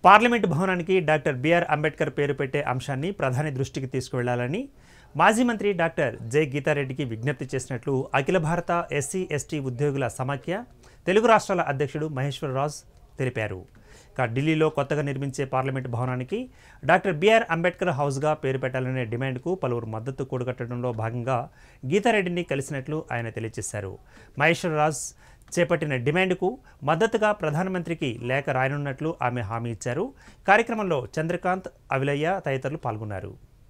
Parliament భవనానికి doctor BR Ambedkar పేరు పెట్టే అంశాన్ని ప్రధాని దృష్టికి తీసుకువెళ్లాలని మాజీ మంత్రి డాక్టర్ జె గీతారెడ్డికి విజ్ఞప్తి చేసినట్లు అఖిల భారత ఎస్సీ ఎస్టీ ఉద్యోగుల సమాఖ్య తెలుగు రాష్ట్రాల అధ్యక్షుడు మహేశ్వరరాజ్ తెలిపారు ఇక ఢిల్లీలో కొత్తగా నిర్మించే పార్లమెంటు భవనానికి డాక్టర్ బిఆర్ అంబేద్కర్ హౌస్గా పేరు పెట్టాలనే డిమాండ్కు పలువురు మద్దతు కూడగట్టడంలో భాగంగా గీతారెడ్డిని కలిసినట్లు ఆయన తెలియజేశారు మహేశ్వరరాజ్ చేపట్టిన డిమాండ్కు మద్దతుగా ప్రధానమంత్రికి లేఖ రాయనున్నట్లు ఆమె హామీ ఇచ్చారు కార్యక్రమంలో చంద్రకాంత్ అవిలయ్య తదితరులు పాల్గొన్నారు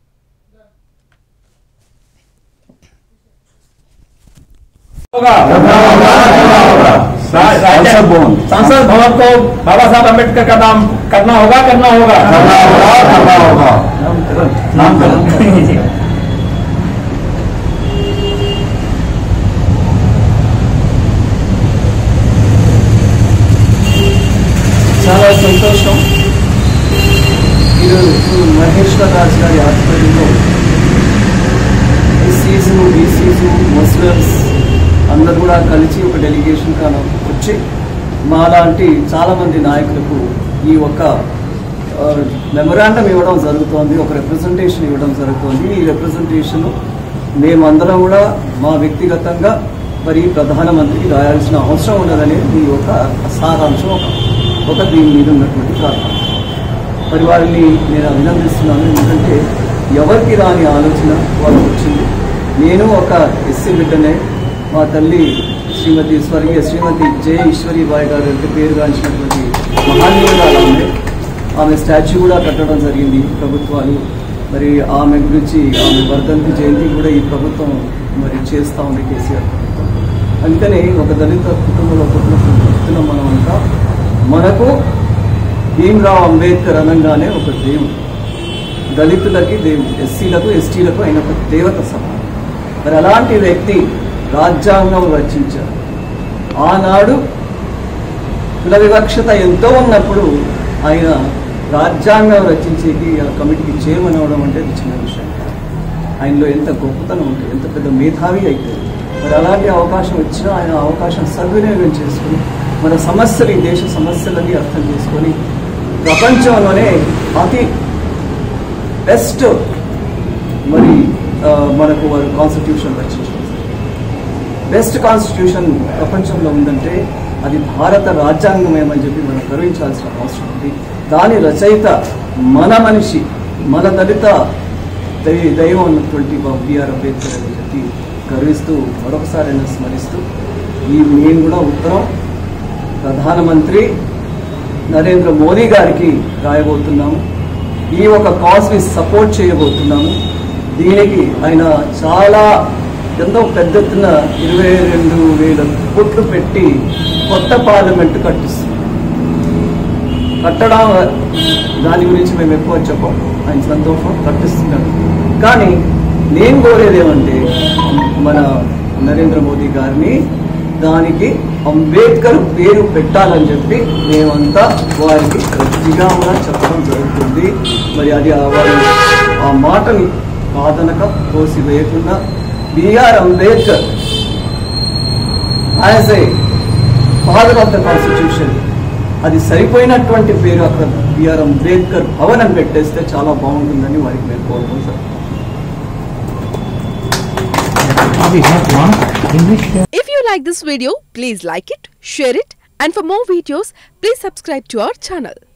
संसद भवन संसद भवन को बाबा साहब अम्बेडकर का नाम करना होगा करना होगा करना होगा करना होगा नामकरण చాలా సంతోషం ఈరోజు మహేశ్వర్ రాజు గారి ఆధ్వర్యంలో ఎస్సీస్ బీసీస్ ముస్లిమ్స్ అందరూ కూడా కలిసి ఒక డెలిగేషన్ కాన వచ్చి మాలాంటి చాలామంది నాయకులకు ఈ ఒక్క మెమరాండం ఇవ్వడం జరుగుతోంది ఒక రిప్రజెంటేషన్ ఇవ్వడం జరుగుతోంది ఈ రిప్రజెంటేషన్ మేమందరం కూడా మా వ్యక్తిగతంగా మరి ప్రధానమంత్రికి రాయాల్సిన అవసరం ఉన్నదని ఈ ఒక సారాంశం ఒక ఒక దీని మీద ఉన్నటువంటి కారణం మరి వారిని నేను అభినందిస్తున్నాను ఎందుకంటే ఎవరికి రాని ఆలోచన వాళ్ళకి వచ్చింది నేను ఒక ఎస్సీ బిడ్డనే మా తల్లి శ్రీమతి స్వర్గీయ శ్రీమతి జే ఈశ్వరీబాయి గారు అంటే పేరుగాంచినటువంటి మహానీయురాలు ఆమె ఆమె స్టాచ్యూ కూడా కట్టడం జరిగింది ప్రభుత్వాలు మరి ఆమె గురించి ఆమె వర్ధంతి జయంతి కూడా ఈ ప్రభుత్వం మరి చేస్తూ ఉంది కేసీఆర్ ప్రభుత్వం అందుకని ఒక దళిత కుటుంబంలో పుట్టిన పుట్టిన మనమంతా మనకు భీమ్రావ్ అంబేద్కర్ అనగానే ఒక దేవుడు దళితులకి దేవుడు ఎస్సీలకు ఎస్టీలకు ఆయన ఒక దేవత సమానం మరి అలాంటి వ్యక్తి రాజ్యాంగం రచించారు ఆనాడు కుల వివక్షత ఎంతో ఉన్నప్పుడు ఆయన రాజ్యాంగం రచించేకి ఆ కమిటీకి చైర్మన్ అవ్వడం అంటే అది చిన్న విషయం కాదు. ఆయనలో ఎంత గొప్పతనం ఉంటుంది ఎంత పెద్ద మేధావి అయితే మరి అలాంటి అవకాశం వచ్చినా ఆయన అవకాశం సద్వినియోగం చేసుకుని మన సమస్యలు ఈ దేశ సమస్యలని అర్థం చేసుకొని ప్రపంచంలోనే అతి బెస్ట్ మరి ఆ, మనకు వారు కాన్స్టిట్యూషన్ రచించారు బెస్ట్ కాన్స్టిట్యూషన్ ప్రపంచంలో ఉందంటే అది భారత రాజ్యాంగమేమని చెప్పి మనం గర్వించాల్సిన అవసరం ఉంది దాని రచయిత మన మనిషి మన దళిత దై- దైవం అన్నటువంటి బాబు బిఆర్ అంబేద్కర్ అని చెప్పి గర్విస్తూ మరొకసారి ఆయన స్మరిస్తూ ఈ మేము కూడా ఉత్తరం ప్రధానమంత్రి నరేంద్ర మోదీ గారికి రాయబోతున్నాము ఈ ఒక కాజ్ని సపోర్ట్ చేయబోతున్నాము దీనికి ఆయన చాలా ఎంతో పెద్ద ఎత్తున ఇరవై రెండు వేల కోట్లు పెట్టి కొత్త పార్లమెంట్ కట్టిస్తున్నాం కట్టడం దాని గురించి మేము ఎక్కువ చెప్పం ఆయన సంతోషం కట్టిస్తున్నాడు కానీ నేను కోరేది ఏమంటే మన నరేంద్ర మోదీ గారిని దానికి అంబేద్కర్ పేరు పెట్టాలని చెప్పి మేమంతా వారికి గట్టిగా కూడా చెప్పడం జరుగుతుంది మరి అది ఆ వారు ఆ మాటని కాదనక కోసి వేయకుండా BR Ambedkar as a father of the constitution అది సరిపోయినటువంటి పేరు అక్కడ బిఆర్ అంబేద్కర్ భవన్ అని పెట్టేస్తే చాలా బాగుంటుందని వారికి మేము కోరుకుంటాం If you like this video, please like it, share it, and for more videos, please subscribe to our channel.